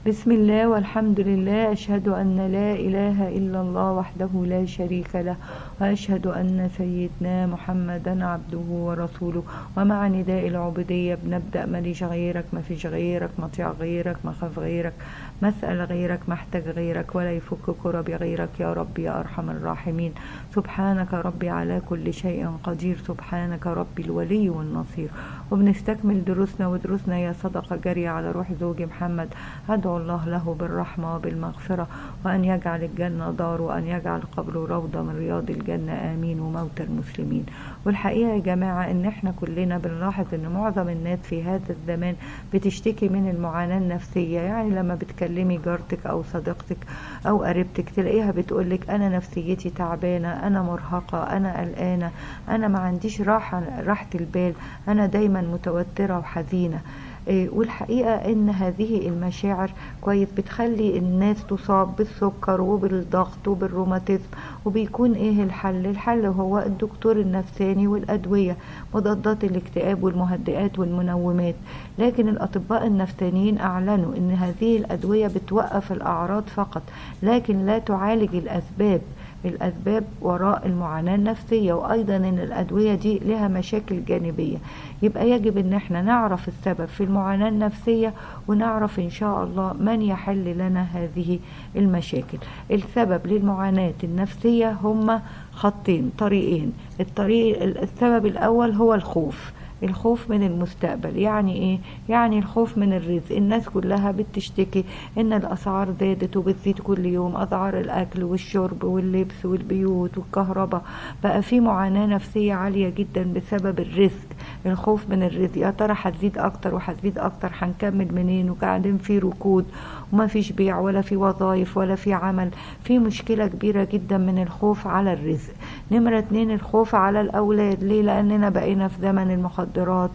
بسم الله والحمد لله أشهد أن لا إله إلا الله وحده لا شريك له وأشهد أن سيدنا محمدا عبده ورسوله ومع نداء العبودية بنبدأ ماليش غيرك ما فيش غيرك مطيع غيرك مخاف غيرك مسأل غيرك محتاج غيرك ولا يفك كرب غيرك يا رب يا أرحم الراحمين سبحانك ربي على كل شيء قدير سبحانك ربي الولي والنصير وبنستكمل دروسنا ودروسنا يا صدقة جارية على روح زوجي محمد أدعو الله له بالرحمة وبالمغفرة وأن يجعل الجنة دار وأن يجعل قبره روضة من رياض الجنة آمين وموت المسلمين والحقيقة يا جماعة إن إحنا كلنا بنلاحظ إن معظم الناس في هذا الزمان بتشتكي من المعاناة النفسية يعني لما بتكلمي جارتك أو صديقتك أو قريبتك تلاقيها بتقولك أنا نفسيتي تعبانة أنا مرهقة أنا قلقانة أنا ما عنديش راحة راحة البال أنا دايما متوترة وحزينة والحقيقة ان هذه المشاعر كويس بتخلي الناس تصاب بالسكر وبالضغط وبالروماتيزم وبيكون ايه الحل الحل هو الدكتور النفساني والادوية مضادات الاكتئاب والمهدئات والمنومات لكن الاطباء النفسانيين اعلنوا ان هذه الادوية بتوقف الاعراض فقط لكن لا تعالج الاسباب الأسباب وراء المعاناة النفسية وأيضا أن الأدوية دي لها مشاكل جانبية يبقى يجب أن احنا نعرف السبب في المعاناة النفسية ونعرف إن شاء الله من يحل لنا هذه المشاكل السبب للمعاناة النفسية هما خطين طريقين الطريق السبب الأول هو الخوف الخوف من المستقبل يعني ايه يعني الخوف من الرزق الناس كلها بتشتكي ان الاسعار زادت وبتزيد كل يوم اسعار الاكل والشرب واللبس والبيوت والكهرباء بقى في معاناة نفسية عالية جدا بسبب الرزق الخوف من الرزق يا ترى هتزيد اكتر وهتزيد اكتر هنكمل منين وقاعدين في ركود وما فيش بيع ولا في وظائف ولا في عمل في مشكلة كبيرة جدا من الخوف على الرزق نمرة اتنين الخوف على الاولاد ليه لاننا بقينا في زمن المخدرات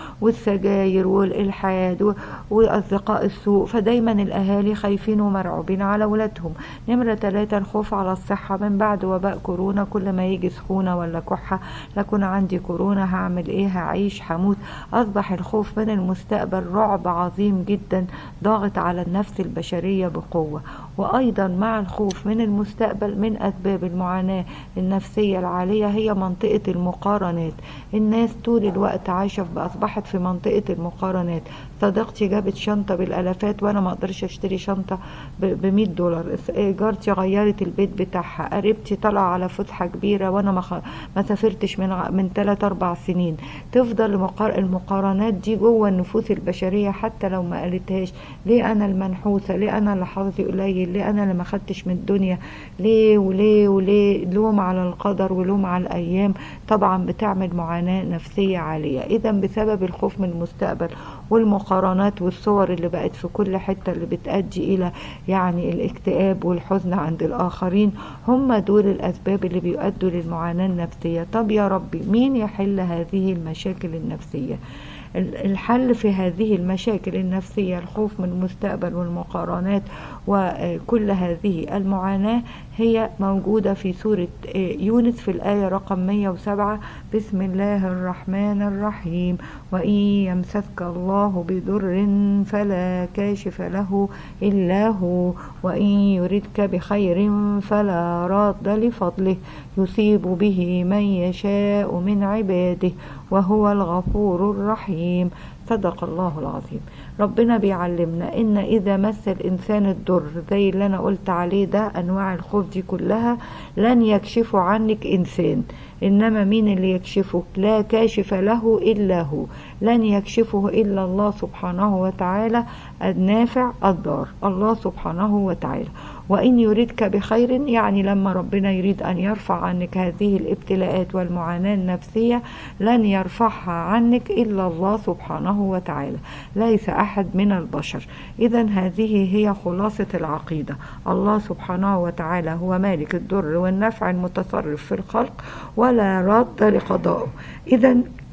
والسجاير والالحاد واصدقاء السوء فدايما الاهالي خايفين ومرعوبين على اولادهم نمرة تلاتة الخوف على الصحة من بعد وباء كورونا كل ما يجي سخونة ولا كحة لكن عندي كورونا هعمل ايه هعيش هموت اصبح الخوف من المستقبل رعب عظيم جدا ضاغط على النفس البشرية بقوة وأيضا مع الخوف من المستقبل من أسباب المعاناة النفسية العالية هي منطقة المقارنات الناس طول الوقت عايشة أصبحت في منطقة المقارنات صديقتي جابت شنطة بالالافات وانا ما اقدرش اشتري شنطة ب 100 دولار جارتي غيرت البيت بتاعها قريبتي طالعة على فسحة كبيرة وانا ما, خ... ما سافرتش من من 3 4 سنين تفضل المقار... المقارنات دي جوه النفوس البشرية حتى لو ما قالتهاش ليه انا المنحوسة ليه انا اللي حظي قليل ليه انا اللي ما خدتش من الدنيا ليه وليه وليه لوم على القدر ولوم على الايام طبعا بتعمل معاناة نفسية عالية اذا بسبب الخوف من المستقبل والمقارنات والصور اللي بقت في كل حتة اللي بتأدي إلى يعني الاكتئاب والحزن عند الآخرين هم دول الأسباب اللي بيؤدوا للمعاناة النفسية طب يا ربي مين يحل هذه المشاكل النفسية الحل في هذه المشاكل النفسية الخوف من المستقبل والمقارنات وكل هذه المعاناة هي موجودة في سورة يونس في الآية رقم 107 بسم الله الرحمن الرحيم وإن يمسك الله بضر فلا كاشف له إلا هو وإن يردك بخير فلا راد لفضله يصيب به من يشاء من عباده وهو الغفور الرحيم صدق الله العظيم ربنا بيعلمنا ان اذا مس الانسان الضر زي اللي انا قلت عليه ده انواع الخوف دي كلها لن يكشفوا عنك انسان انما مين اللي يكشفه لا كاشف له الا هو لن يكشفه الا الله سبحانه وتعالى النافع الضار الله سبحانه وتعالى وإن يريدك بخير يعني لما ربنا يريد أن يرفع عنك هذه الابتلاءات والمعاناة النفسية لن يرفعها عنك إلا الله سبحانه وتعالى ليس أحد من البشر إذا هذه هي خلاصة العقيدة الله سبحانه وتعالى هو مالك الضر والنفع المتصرف في الخلق ولا راد لقضائه إذا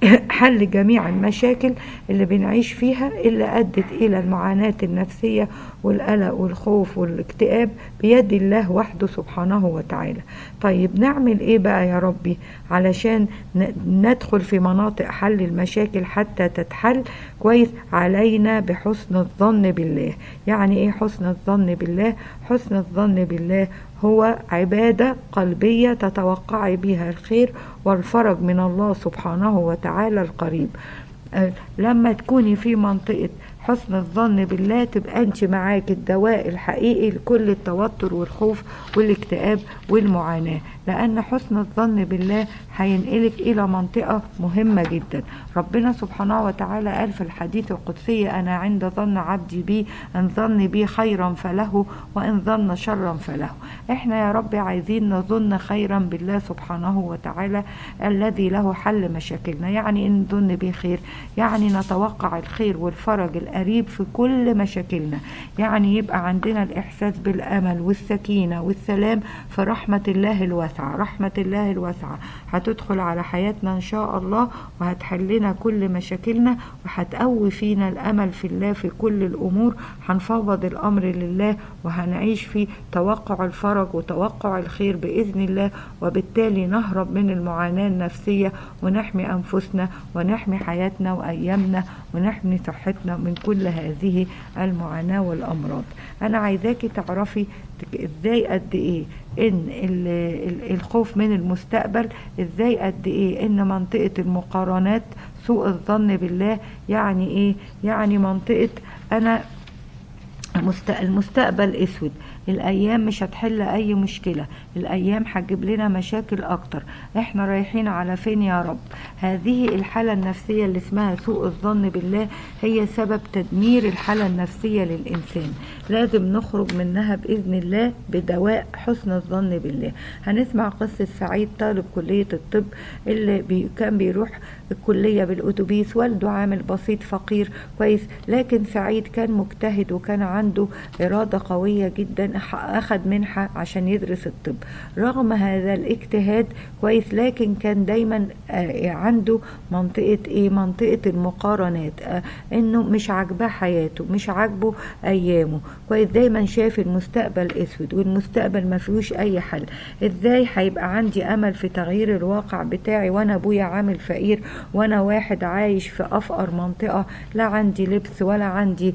حل جميع المشاكل اللي بنعيش فيها اللي أدت إلى المعاناة النفسية والقلق والخوف والاكتئاب بيد الله وحده سبحانه وتعالى طيب نعمل ايه بقى يا ربي علشان ندخل في مناطق حل المشاكل حتى تتحل كويس علينا بحسن الظن بالله يعني ايه حسن الظن بالله حسن الظن بالله هو عبادة قلبية تتوقعي بها الخير والفرج من الله سبحانه وتعالى القريب لما تكوني في منطقة حسن الظن بالله تبقى انت معاك الدواء الحقيقي لكل التوتر والخوف والاكتئاب والمعاناة لأن حسن الظن بالله هينقلك إلى منطقة مهمة جدا ربنا سبحانه وتعالى قال في الحديث القدسي أنا عند ظن عبدي بي إن ظن بي خيرا فله وإن ظن شرا فله إحنا يا رب عايزين نظن خيرا بالله سبحانه وتعالى الذي له حل مشاكلنا يعني إن نظن به خير يعني نتوقع الخير والفرج القريب في كل مشاكلنا يعني يبقى عندنا الإحساس بالأمل والسكينة والسلام في رحمة الله الواسعة رحمة الله الواسعة هتدخل على حياتنا إن شاء الله وهتحلنا كل مشاكلنا وهتقوي فينا الأمل في الله في كل الأمور هنفوض الأمر لله وهنعيش في توقع الفرج وتوقع الخير بإذن الله وبالتالي نهرب من المعاناة النفسية ونحمي أنفسنا ونحمي حياتنا وأيامنا ونحمي صحتنا من كل هذه المعاناة والأمراض أنا عايزاكي تعرفي ازاي قد ايه ان الخوف من المستقبل ازاي قد ايه ان منطقة المقارنات سوء الظن بالله يعني ايه يعني منطقة انا المستقبل اسود الايام مش هتحل اي مشكلة الايام هتجيب لنا مشاكل اكتر احنا رايحين على فين يا رب هذه الحالة النفسية اللي اسمها سوء الظن بالله هي سبب تدمير الحالة النفسية للانسان لازم نخرج منها باذن الله بدواء حسن الظن بالله هنسمع قصة سعيد طالب كلية الطب اللي بي كان بيروح الكلية بالأتوبيس والده عامل بسيط فقير كويس لكن سعيد كان مجتهد وكان عنده إرادة قوية جدا أخد منحة عشان يدرس الطب رغم هذا الاجتهاد كويس لكن كان دايما عنده منطقة ايه منطقة المقارنات انه مش عاجباه حياته مش عاجبه ايامه كويس دايما شايف المستقبل اسود والمستقبل ما فيهوش اي حل ازاي هيبقى عندي امل في تغيير الواقع بتاعي وانا ابويا عامل فقير وانا واحد عايش في افقر منطقة لا عندي لبس ولا عندي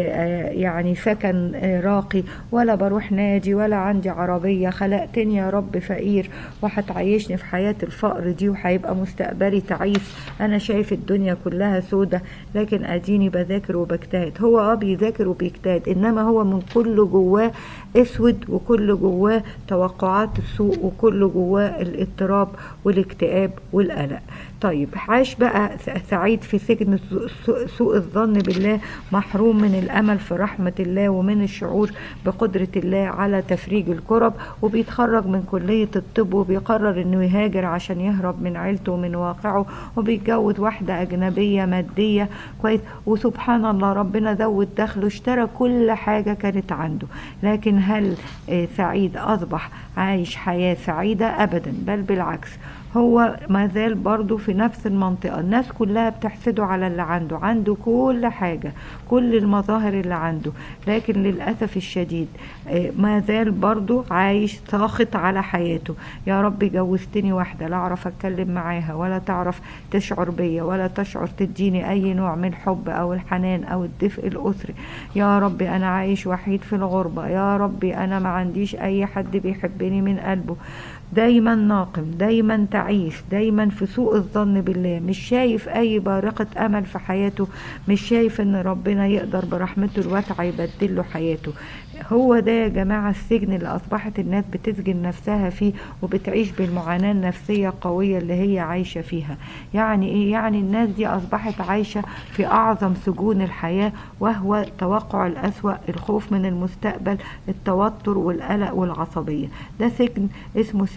يعني سكن راقي ولا بروح نادي ولا عندي عربية خلقتني يا رب فقير وهتعيشني في حياة الفقر دي وهيبقى مستقبلي تعيس انا شايف الدنيا كلها سودة لكن اديني بذاكر وبجتهد هو اه بيذاكر وبيجتهد انما هو من كل جواه اسود وكل جواه توقعات السوء وكل جواه الاضطراب والاكتئاب والقلق طيب عاش بقى سعيد في سجن سوء الظن بالله محروم من الامل في رحمة الله ومن الشعور بقدرة الله على تفريج الكرب وبيتخرج من كلية الطب وبيقرر انه يهاجر عشان يهرب من عيلته ومن واقعه وبيتجوز واحدة اجنبية مادية كويس وسبحان الله ربنا زود دخله اشترى كل حاجة كانت عنده لكن هل سعيد اصبح عايش حياة سعيدة ابدا بل بالعكس هو ما زال برضه في نفس المنطقة الناس كلها بتحسده على اللي عنده عنده كل حاجة كل المظاهر اللي عنده لكن للأسف الشديد ما زال برضه عايش ساخط على حياته يا رب جوزتني واحدة لا أعرف أتكلم معاها ولا تعرف تشعر بيا ولا تشعر تديني أي نوع من الحب أو الحنان أو الدفء الأسري يا رب أنا عايش وحيد في الغربة يا رب أنا ما عنديش أي حد بيحبني من قلبه دايما ناقم دايما تعيس دايما في سوء الظن بالله مش شايف اي بارقة امل في حياته مش شايف ان ربنا يقدر برحمته الواسعة يبدل له حياته هو ده يا جماعة السجن اللي أصبحت الناس بتسجن نفسها فيه وبتعيش بالمعاناة النفسية القوية اللي هي عايشة فيها يعني إيه؟ يعني الناس دي أصبحت عايشة في أعظم سجون الحياة وهو توقع الأسوأ الخوف من المستقبل التوتر والقلق والعصبية ده سجن اسمه سجن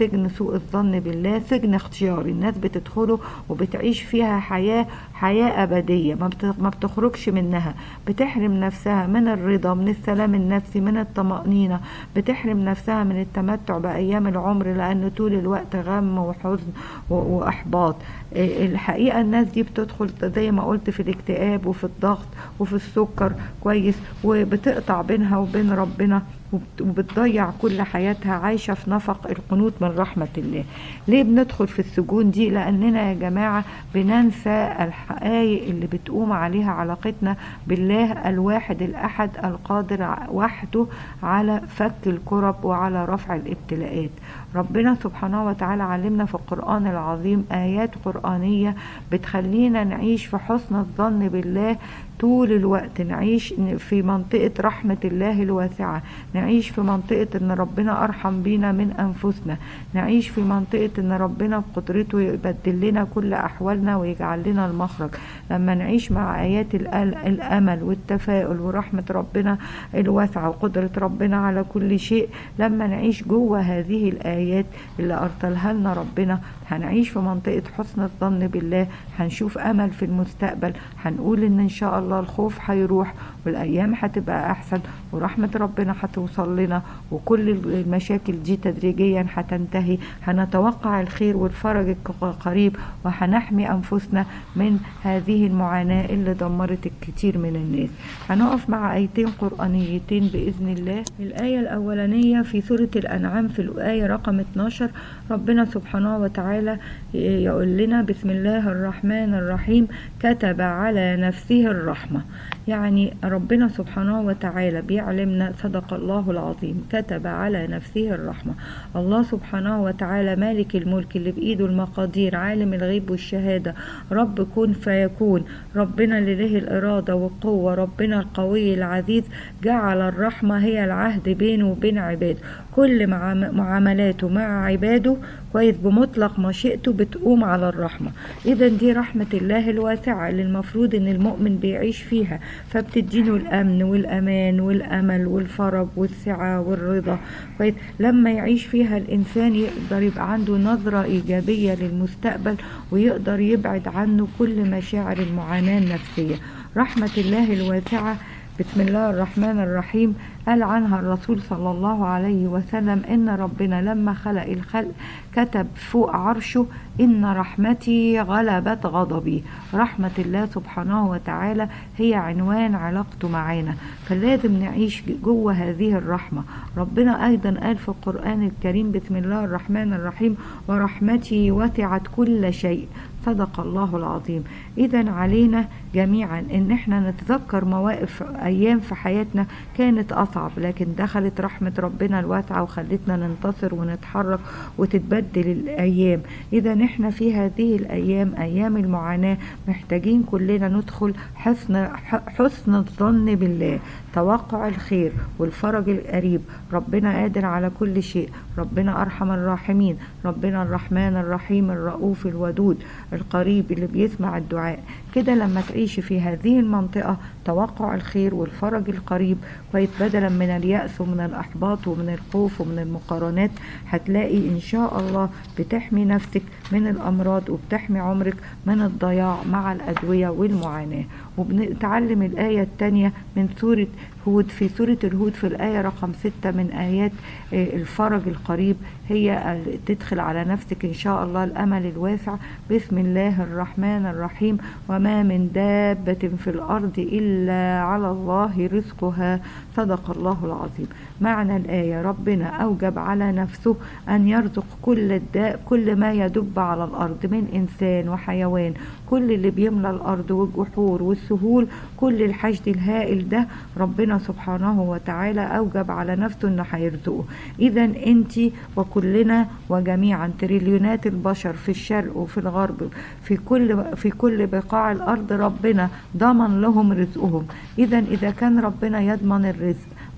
سجن سوء الظن بالله سجن اختياري الناس بتدخله وبتعيش فيها حياة حياة أبدية ما بت- ما بتخرجش منها بتحرم نفسها من الرضا من السلام النفسي من الطمأنينة بتحرم نفسها من التمتع بأيام العمر لأن طول الوقت غم وحزن و- وإحباط إيه، الحقيقة الناس دي بتدخل زي ما قلت في الاكتئاب وفي الضغط وفي السكر كويس وبتقطع بينها وبين ربنا وبت- وبتضيع كل حياتها عايشة في نفق القنوط من رحمة الله ليه بندخل في السجون دي لأننا يا جماعة بننسى الحقائق اللي بتقوم عليها علاقتنا بالله الواحد الأحد القادر ع- وحده على فك الكرب وعلى رفع الابتلاءات ربنا سبحانه وتعالى علمنا في القرآن العظيم آيات قرآنية بتخلينا نعيش في حسن الظن بالله طول الوقت نعيش في منطقة رحمة الله الواسعة نعيش في منطقة ان ربنا ارحم بينا من انفسنا نعيش في منطقة ان ربنا بقدرته يبدل لنا كل احوالنا ويجعل لنا المخرج لما نعيش مع ايات الأل- الامل والتفاؤل ورحمة ربنا الواسعة وقدرة ربنا على كل شيء لما نعيش جوه هذه الايات اللي ارسلها لنا ربنا هنعيش في منطقة حسن الظن بالله هنشوف امل في المستقبل هنقول ان ان شاء الله الخوف هيروح والايام هتبقى احسن ورحمة ربنا هتوصل لنا وكل المشاكل دي تدريجيا هتنتهي هنتوقع الخير والفرج القريب وهنحمي انفسنا من هذه المعاناة اللي دمرت الكثير من الناس هنقف مع ايتين قرآنيتين باذن الله الاية الاولانية في سورة الانعام في الاية رقم 12 ربنا سبحانه وتعالى يقول لنا بسم الله الرحمن الرحيم كتب على نفسه الرحمة يعني ربنا سبحانه وتعالى بيعلمنا صدق الله العظيم كتب على نفسه الرحمة الله سبحانه وتعالى مالك الملك اللي بإيده المقادير عالم الغيب والشهادة رب كن فيكون ربنا اللي له الإرادة والقوة ربنا القوي العزيز جعل الرحمة هي العهد بينه وبين عباده كل معام- معاملاته مع عباده كويس بمطلق مشيئته بتقوم على الرحمة إذا دي رحمة الله الواسعة اللي المفروض إن المؤمن بيعيش فيها فبتديله الأمن والأمان والأمل والفرج والسعة والرضا كويس لما يعيش فيها الإنسان يقدر يبقى عنده نظرة إيجابية للمستقبل ويقدر يبعد عنه كل مشاعر المعاناة النفسية رحمة الله الواسعة بسم الله الرحمن الرحيم قال عنها الرسول صلى الله عليه وسلم إن ربنا لما خلق الخلق كتب فوق عرشه إن رحمتي غلبت غضبي رحمة الله سبحانه وتعالى هي عنوان علاقته معانا فلازم نعيش جوه هذه الرحمة ربنا أيضا قال في القرآن الكريم بسم الله الرحمن الرحيم ورحمتي وسعت كل شيء صدق الله العظيم إذا علينا جميعا إن احنا نتذكر مواقف أيام في حياتنا كانت أصعب لكن دخلت رحمة ربنا الواسعة وخلتنا ننتصر ونتحرك وتتبدل الأيام إذا احنا في هذه الأيام أيام المعاناة محتاجين كلنا ندخل حسن حسن الظن بالله توقع الخير والفرج القريب ربنا قادر على كل شيء ربنا أرحم الراحمين ربنا الرحمن الرحيم الرؤوف الودود القريب اللي بيسمع الدعاء كده لما تعيشي في هذه المنطقة توقع الخير والفرج القريب كويس بدلا من اليأس ومن الإحباط ومن الخوف ومن المقارنات هتلاقي إن شاء الله بتحمي نفسك من الأمراض وبتحمي عمرك من الضياع مع الأدوية والمعاناة وبنتعلم الآية الثانية من سورة هود في سورة الهود في الآية رقم ستة من آيات الفرج القريب هي تدخل على نفسك إن شاء الله الأمل الواسع بسم الله الرحمن الرحيم وما من دابة في الأرض إلا على الله رزقها صدق الله العظيم معنى الآية ربنا أوجب على نفسه أن يرزق كل الداء كل ما يدب على الأرض من إنسان وحيوان كل اللي بيملى الأرض والجحور والسهول كل الحشد الهائل ده ربنا سبحانه وتعالى أوجب على نفسه أنه هيرزقه إذا أنت وكلنا وجميعا تريليونات البشر في الشرق وفي الغرب في كل في كل بقاع الأرض ربنا ضمن لهم رزقهم إذا إذا كان ربنا يضمن الرزق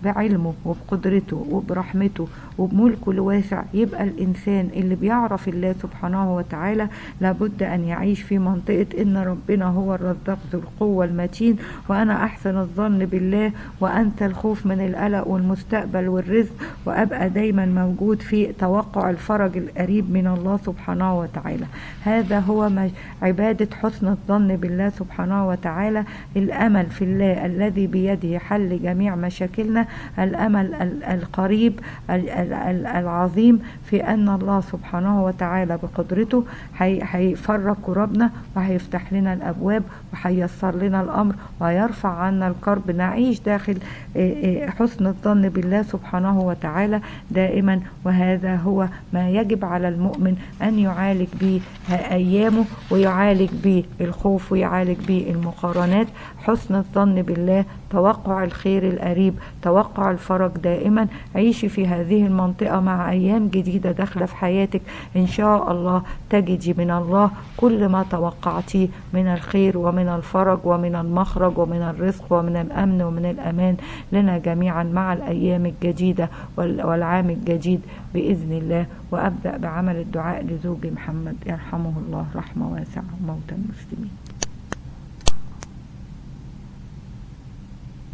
بعلمه وبقدرته وبرحمته وبملكه الواسع يبقى الإنسان اللي بيعرف الله سبحانه وتعالى لابد أن يعيش في منطقة إن ربنا هو الرزاق ذو القوة المتين وأنا أحسن الظن بالله وأنسى الخوف من القلق والمستقبل والرزق وأبقى دايما موجود في توقع الفرج القريب من الله سبحانه وتعالى هذا هو عبادة حسن الظن بالله سبحانه وتعالى الأمل في الله الذي بيده حل جميع مشاكلنا الأمل القريب العظيم في أن الله سبحانه وتعالى بقدرته هيفرج كربنا وهيفتح لنا الأبواب وهيسر لنا الأمر ويرفع عنا الكرب نعيش داخل حسن الظن بالله سبحانه وتعالى دائما وهذا هو ما يجب على المؤمن أن يعالج به أيامه ويعالج به الخوف ويعالج به المقارنات حسن الظن بالله توقع الخير القريب توقع الفرج دائما عيشي في هذه المنطقة مع أيام جديدة داخلة في حياتك إن شاء الله تجدي من الله كل ما توقعتيه من الخير ومن الفرج ومن المخرج ومن الرزق ومن الأمن ومن الأمان لنا جميعا مع الأيام الجديدة والعام الجديد بإذن الله وأبدأ بعمل الدعاء لزوجي محمد يرحمه الله رحمة واسعة موتى المسلمين